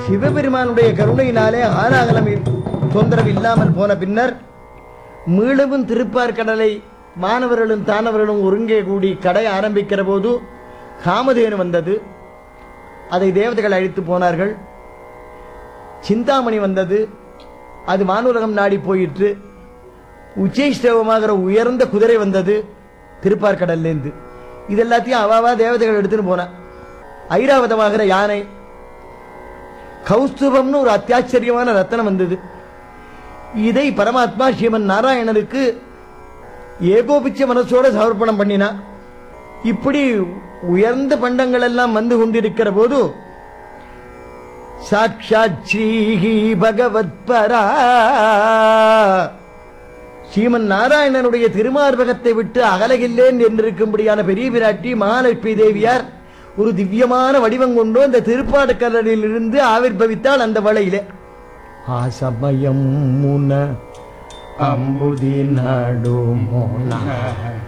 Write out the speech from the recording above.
சிவபெருமானுடைய கருணையினாலே ஆலாகலம் தொந்தரவு இல்லாமல் போன பின்னர் மீளவும் திருப்பார்கடலை மாணவர்களும் தானவர்களும் ஒருங்கே கூடி கடை ஆரம்பிக்கிற போது காமதேனு வந்தது அதை தேவதைகள் அழைத்து போனார்கள் சிந்தாமணி வந்தது அது வானுலகம் நாடி போயிற்று உச்சைஷ்டவமாகிற உயர்ந்த குதிரை வந்தது திருப்பார்கடல்லேருந்து இது எல்லாத்தையும் அவாவா தேவதைகள் எடுத்துன்னு போனா ஐராவதமாகிற யானை கௌஸ்துபம்னு ஒரு அத்தியாச்சரியமான ரத்தனம் வந்தது இதை பரமாத்மா ஸ்ரீமன் நாராயணனுக்கு ஏகோபிச்ச மனசோட சமர்ப்பணம் பண்ணினா இப்படி உயர்ந்த பண்டங்கள் எல்லாம் வந்து கொண்டிருக்கிற போது சாட்சாத் ஸ்ரீஹி பகவத் பரா ஸ்ரீமன் நாராயணனுடைய திருமார்பகத்தை விட்டு அகலகில்லேன் என்றிருக்கும்படியான பெரிய பிராட்டி மகாலட்சுமி தேவியார் ஒரு திவ்யமான வடிவம் கொண்டு அந்த திருப்பாடுக்கடலில் இருந்து ஆவிர்பவித்தாள் அந்த வளையிலே ஆசமயம் முன அம்புதி நடுமோன